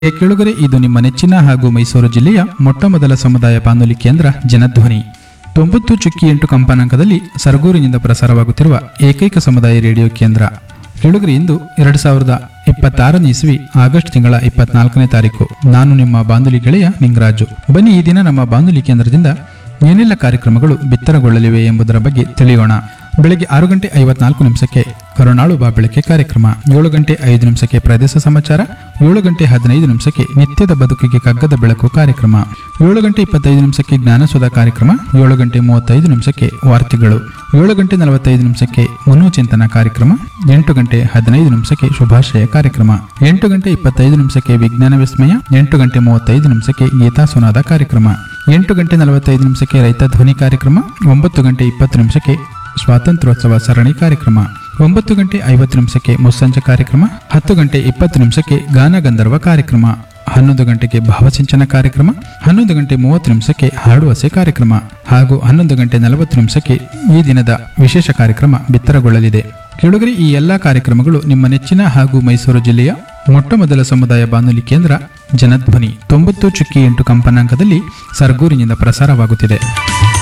ಕೆಳಗರೆ ಇದು ನಿಮ್ಮ ನೆಚ್ಚಿನ ಹಾಗೂ ಮೈಸೂರು ಜಿಲ್ಲೆಯ ಮೊಟ್ಟಮೊದಲ ಸಮುದಾಯ ಬಾನುಲಿ ಕೇಂದ್ರ ಜನಧ್ವನಿ ತೊಂಬತ್ತು ಚುಕ್ಕಿ ಎಂಟು ಕಂಪನಾಂಕದಲ್ಲಿ ಸರಗೂರಿನಿಂದ ಪ್ರಸಾರವಾಗುತ್ತಿರುವ ಏಕೈಕ ಸಮುದಾಯ ರೇಡಿಯೋ ಕೇಂದ್ರ ಕೆಳಗರೆ ಇಂದು ಎರಡು ಸಾವಿರದ ಇಪ್ಪತ್ತಾರನೇ ಇಸ್ವಿ ಆಗಸ್ಟ್ ತಿಂಗಳ ಇಪ್ಪತ್ನಾಲ್ಕನೇ ತಾರೀಕು ನಾನು ನಿಮ್ಮ ಬಾನುಲಿ ಗೆಳೆಯ ನಿಂಗರಾಜು ಬನ್ನಿ ಈ ದಿನ ನಮ್ಮ ಬಾನುಲಿ ಕೇಂದ್ರದಿಂದ ಏನೆಲ್ಲ ಕಾರ್ಯಕ್ರಮಗಳು ಬಿತ್ತರಗೊಳ್ಳಲಿವೆ ಎಂಬುದರ ಬಗ್ಗೆ ತಿಳಿಯೋಣ ಬೆಳಗ್ಗೆ ಆರು ಗಂಟೆ ಐವತ್ನಾಲ್ಕು ನಿಮಿಷಕ್ಕೆ ಕರುಣಾಳು ಬಾ ಬೆಳಕೆ ಕಾರ್ಯಕ್ರಮ ಏಳು ಗಂಟೆ ಐದು ನಿಮಿಷಕ್ಕೆ ಪ್ರದೇಶ ಸಮಾಚಾರ ಏಳು ಗಂಟೆ ಹದಿನೈದು ನಿಮಿಷಕ್ಕೆ ನಿತ್ಯದ ಬದುಕಿಗೆ ಕಗ್ಗದ ಬೆಳಕು ಕಾರ್ಯಕ್ರಮ ಏಳು ಗಂಟೆ ಇಪ್ಪತ್ತೈದು ನಿಮಿಷಕ್ಕೆ ಜ್ಞಾನಸುಧ ಕಾರ್ಯಕ್ರಮ ಏಳು ಗಂಟೆ ಮೂವತ್ತೈದು ನಿಮಿಷಕ್ಕೆ ವಾರ್ತೆಗಳು ಏಳು ಗಂಟೆ ನಲವತ್ತೈದು ನಿಮಿಷಕ್ಕೆ ಮನೋಚಿಂತನ ಕಾರ್ಯಕ್ರಮ ಎಂಟು ಗಂಟೆ ಹದಿನೈದು ನಿಮಿಷಕ್ಕೆ ಶುಭಾಶಯ ಕಾರ್ಯಕ್ರಮ ಎಂಟು ಗಂಟೆ ಇಪ್ಪತ್ತೈದು ನಿಮಿಷಕ್ಕೆ ವಿಜ್ಞಾನ ವಿಸ್ಮಯ ಎಂಟು ಗಂಟೆ ಮೂವತ್ತೈದು ನಿಮಿಷಕ್ಕೆ ಗೀತಾ ಸುನಾದ ಕಾರ್ಯಕ್ರಮ ಎಂಟು ಗಂಟೆ ನಲವತ್ತೈದು ನಿಮಿಷಕ್ಕೆ ರೈತ ಧ್ವನಿ ಕಾರ್ಯಕ್ರಮ ಒಂಬತ್ತು ಗಂಟೆ ಇಪ್ಪತ್ತು ನಿಮಿಷಕ್ಕೆ ಸ್ವಾತಂತ್ರ್ಯೋತ್ಸವ ಸರಣಿ ಕಾರ್ಯಕ್ರಮ ಒಂಬತ್ತು ಗಂಟೆ ಐವತ್ತು ನಿಮಿಷಕ್ಕೆ ಮುಸ್ಸಂಜೆ ಕಾರ್ಯಕ್ರಮ ಹತ್ತು ಗಂಟೆ ಇಪ್ಪತ್ತು ನಿಮಿಷಕ್ಕೆ ಗಾನ ಗಂಧರ್ವ ಕಾರ್ಯಕ್ರಮ ಹನ್ನೊಂದು ಗಂಟೆಗೆ ಭಾವಸಿಂಚನ ಕಾರ್ಯಕ್ರಮ ಹನ್ನೊಂದು ಗಂಟೆ ಮೂವತ್ತು ನಿಮಿಷಕ್ಕೆ ಹಾಡುವಸೆ ಕಾರ್ಯಕ್ರಮ ಹಾಗೂ ಹನ್ನೊಂದು ಗಂಟೆ ನಲವತ್ತು ನಿಮಿಷಕ್ಕೆ ಈ ದಿನದ ವಿಶೇಷ ಕಾರ್ಯಕ್ರಮ ಬಿತ್ತರಗೊಳ್ಳಲಿದೆ ಕೆಳಗರೆ ಈ ಎಲ್ಲಾ ಕಾರ್ಯಕ್ರಮಗಳು ನಿಮ್ಮ ನೆಚ್ಚಿನ ಹಾಗೂ ಮೈಸೂರು ಜಿಲ್ಲೆಯ ಮೊಟ್ಟಮೊದಲ ಸಮುದಾಯ ಬಾನುಲಿ ಕೇಂದ್ರ ಜನಧ್ವನಿ ತೊಂಬತ್ತು ಚುಕ್ಕಿ ಎಂಟು ಕಂಪನಾಂಕದಲ್ಲಿ ಸರ್ಗೂರಿನಿಂದ ಪ್ರಸಾರವಾಗುತ್ತಿದೆ